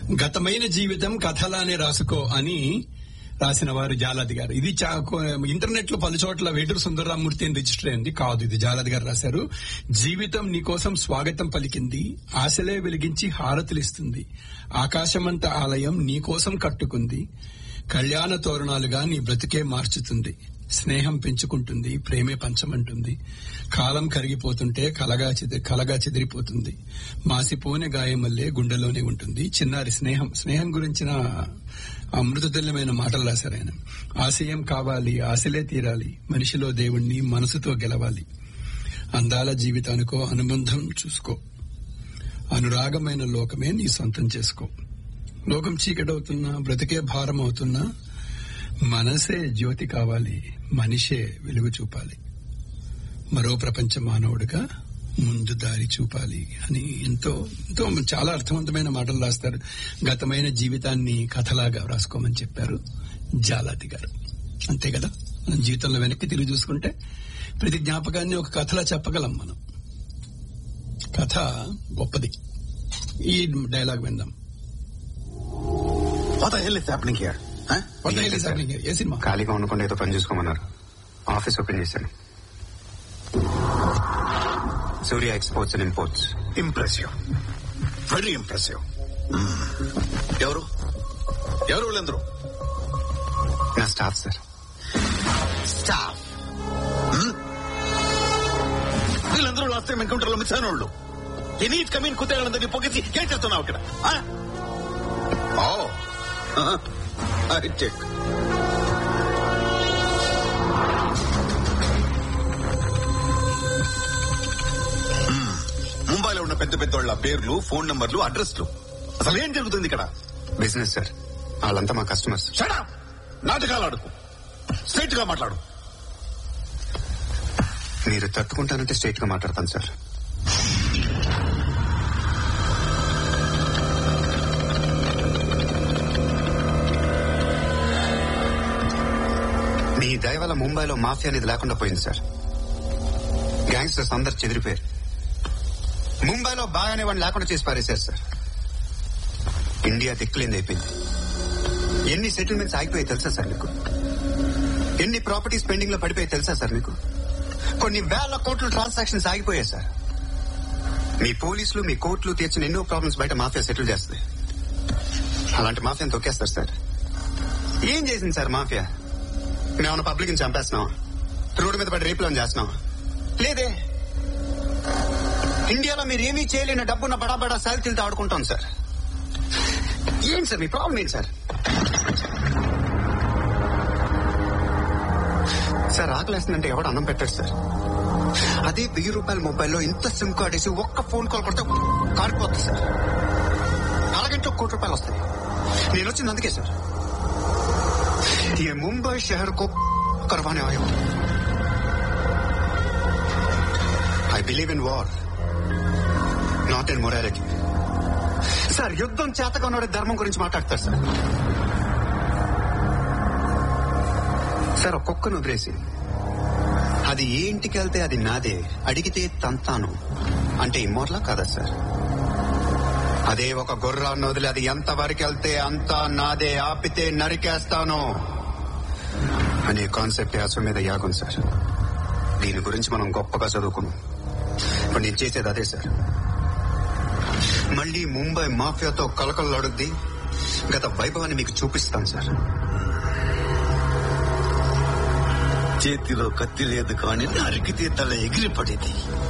గతమైన జీవితం కథలానే రాసుకో అని రాసిన వారు జాలాది గారు ఇది చా- కో- ఇంటర్నెట్ లో పలు చోట్ల వేటూరు సుందరరామూర్తి అని రిజిస్టర్ అయింది కాదు ఇది జాలాది గారు రాశారు జీవితం నీకోసం స్వాగతం పలికింది ఆశలే వెలిగించి హారతులిస్తుంది ఆకాశమంత ఆలయం నీకోసం కట్టుకుంది కళ్యాణ తోరణాలుగా నీ బ్రతికే మార్చుతుంది స్నేహం పెంచుకుంటుంది ప్రేమే పంచమంటుంది కాలం కరిగిపోతుంటే కలగా చెది కలగా చెదిరిపోతుంది మాసిపోని గాయమల్లే గుండెలోనే ఉంటుంది చిన్నారి స్నేహం స్నేహం గురించిన అమృతతుల్యమైన మాటలు రాశారు ఆయన ఆశయం కావాలి ఆశలే తీరాలి మనిషిలో దేవుణ్ణి మనసుతో గెలవాలి అందాల జీవితానికో అనుబంధం చూసుకో అనురాగమైన లోకమే నీ సొంతం చేసుకో లోకం చీకటవుతున్నా బ్రతికే భారం అవుతున్నా మనసే జ్యోతి కావాలి మనిషే వెలుగు చూపాలి మరో ప్రపంచ మానవుడిగా ముందు దారి చూపాలి అని ఎంతో ఎంతో చాలా అర్థవంతమైన మాటలు రాస్తారు గతమైన జీవితాన్ని కథలాగా రాసుకోమని చెప్పారు జాలాతి గారు అంతే కదా మనం జీవితంలో వెనక్కి తిరిగి చూసుకుంటే ప్రతి జ్ఞాపకాన్ని ఒక కథలా చెప్పగలం మనం కథ గొప్పది ఈ డైలాగ్ విందాం What the hell is happening here? Huh? What the hell is happening here? ఏ సినిమా ఖాళీగా ఉండకుండా ఏదో పని చూసుకోమన్నారు ఆఫీస్ ఓపెన్ చేశాను Surya exports and imports Impressive. Very impressive. Hmm. ఎవరు ఎవరు వీళ్ళందరూ నా స్టాఫ్ సార్ స్టాఫ్ వీళ్ళందరూ లాస్ట్ టైం ఎన్కౌంటర్ లో మిస్ అయిన వాళ్ళు ఈ నీట్ కమీన్ కుత్తేళ్ళందరినీ పొగిసి ఏం చేస్తున్నావు ఇక్కడ ఆ? ఓ ఐ చెక్ ముంబైలో ఉన్న పెద్ద పెద్ద వాళ్ళ పేర్లు ఫోన్ నంబర్లు అడ్రస్లు అసలు ఏం జరుగుతుంది ఇక్కడ బిజినెస్ సార్ వాళ్ళంతా మా కస్టమర్స్ షడా నాటకాలు ఆడుకు స్ట్రైట్ గా మాట్లాడు మీరు తట్టుకుంటానంటే స్ట్రైట్ గా మాట్లాడతాను సార్ మీ దయ వల్ల ముంబైలో మాఫియా అనేది లేకుండా పోయింది సార్ గ్యాంగ్స్టర్స్ అందరు చెదిరిపోయారు ముంబైలో బాగానే వాడిని లేకుండా చేసి పారేశారు సార్ ఇండియా దిక్కులేంది అయిపోయింది ఎన్ని సెటిల్మెంట్స్ ఆగిపోయాయి తెలుసా సార్ మీకు ఎన్ని ప్రాపర్టీస్ పెండింగ్ లో పడిపోయాయి తెలుసా సార్ మీకు కొన్ని వేల కోట్ల ట్రాన్సాక్షన్స్ ఆగిపోయాయి సార్ మీ పోలీసులు మీ కోర్టులు తీర్చిన ఎన్నో ప్రాబ్లమ్స్ బయట మాఫియా సెటిల్ చేస్తుంది అలాంటి మాఫియాని తొక్కేస్తారు సార్ ఏం చేసింది సార్ మాఫియా మేమన్నా పబ్లిక్ ని చంపేస్తున్నాం రోడ్డు మీద పడి రేపులను చేస్తున్నాం లేదే ఇండియాలో మీరు ఏమీ చేయలేని డబ్బున్న బడా బడా సాగితీలతో ఆడుకుంటాం సార్ ఏంటి సార్ మీ ప్రాబ్లం ఏంటి సార్ సార్ ఆకలేస్తుందంటే ఎవడు అన్నం పెట్టాడు సార్ అదే వెయ్యి రూపాయల మొబైల్లో ఇంత సిమ్ కార్డ్ వేసి ఒక్క ఫోన్ కాల్ కొడితే కారిపోతుంది సార్ నాలుగంటే కోటి రూపాయలు వస్తాయి నేను వచ్చింది అందుకే సార్ ये मुंबई शहर को करवाने आया हूं I believe in war not in morality sir యుద్ధం చేతగా ఉన్నాడు ధర్మం గురించి మాట్లాడతారు సార్ సార్ ఒక్కొక్కను వదిలేసి అది ఏ ఇంటికి వెళ్తే అది నాదే అడిగితే తంతాను అంటే ఇమ్మోర్లా కాదా సార్ అదే ఒక గుర్రాన్ని వదిలి అది ఎంత వరకు వెళ్తే అంతా నాదే ఆపితే నరికేస్తాను అనే కాన్సెప్ట్ యాస మీద యాగం సార్ దీని గురించి మనం గొప్పగా చదువుకున్నాం ఇప్పుడు నేను చేసేది అదే సార్ మళ్ళీ ముంబై మాఫియాతో కలకలలాడుద్ది గత వైభవాన్ని మీకు చూపిస్తాను సార్ చేతిలో కత్తి లేదు కానీ నరికితే తల ఎగిరిపడేది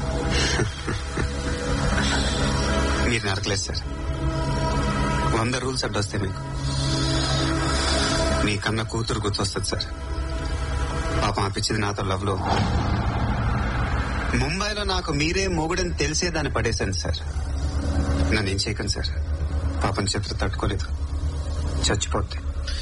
మీరు నరకలేదు సార్ వంద రూల్స్ అడ్డొస్తే మీకు మీ కన్న కూతురు గుర్తొస్తుంది సార్ పాపం అనిపించింది నాతో లవ్ లో ముంబైలో నాకు మీరే మొగుడని తెలిసే దాన్ని పడేశాను సార్ నన్ను ఏం చేయకండి సార్ పాపం చిత్ర తట్టుకోలేదు చచ్చిపోతే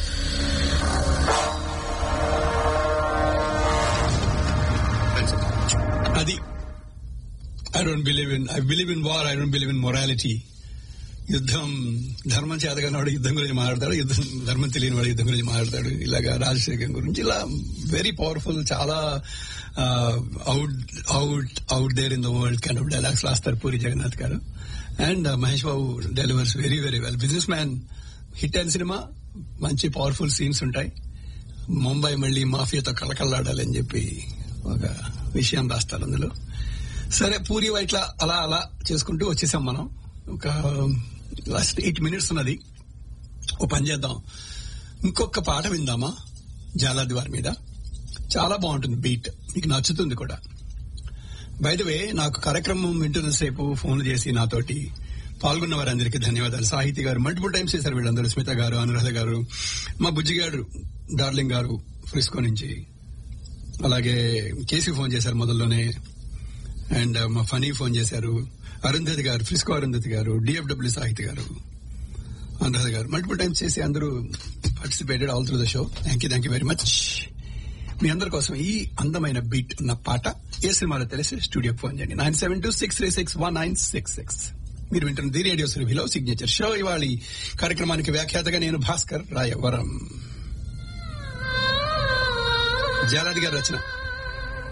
అది I don't believe in I believe in war I don't believe in morality యుద్ధం ధర్మం చేతగాని వాడు యుద్ధం గురించి మాట్లాడతాడు యుద్ధం ధర్మం తెలియని వాడు యుద్ధం గురించి మాట్లాడతాడు ఇలాగా రాజశేఖర్ గురించి ఇలా వెరీ పవర్ఫుల్ చాలా out out out there in the world kind of dialogues రాస్తారు Puri Jagannadh garu and Mahesh Babu delivers very very well businessman hit అయిన సినిమా మంచి పవర్ఫుల్ సీన్స్ ఉంటాయి ముంబై మళ్ళీ మాఫియాతో కళకళలాడాలని చెప్పి ఒక విషయం రాస్తారు అందులో సరే పూరి ఇట్లా అలా అలా చేసుకుంటూ వచ్చేసాం మనం ఒక లాస్ట్ ఎయిట్ మినిట్స్ ఉన్నది ఓ పని చేద్దాం ఇంకొక పాట విందామా జాలాది వారి మీద చాలా బాగుంటుంది బీట్ మీకు నచ్చుతుంది కూడా బయట వే నాకు కార్యక్రమం వింటున్న సేపు ఫోన్ చేసి నాతోటి పాల్గొన్న వారందరికీ ధన్యవాదాలు సాహితీ గారు మల్టిపుల్ టైమ్స్ చేశారు వీళ్ళందరూ స్మిత గారు అనురాధ గారు మా బుజ్జి గారు డార్లింగ్ గారు ఫ్రిస్కో నుంచి అలాగే కేసీ ఫోన్ చేశారు మొదల్లోనే అండ్ మా ఫనీ ఫోన్ చేశారు అరుంధతి గారు ఫ్రిస్కో అరుంధతి గారు డిఎఫ్డబ్ల్యూ సాహితి గారు అనురాధ గారు మల్టిపుల్ టైమ్స్ చేసి అందరూ participated all through the show thank you thank you very much మీ అందరి కోసం ఈ అందమైన బీట్ ఉన్న పాట ఏ సినిమాలో తెలిసి స్టూడియోకి ఫోన్ చేయండి nine seven two six three six one nine six six మీరు వింటున్న ది రేడియో సురభిలో సిగ్నేచర్ షో ఇవాళ కార్యక్రమానికి వ్యాఖ్యాతగా నేను భాస్కర్ రాయవరం జాలాది గారి రచన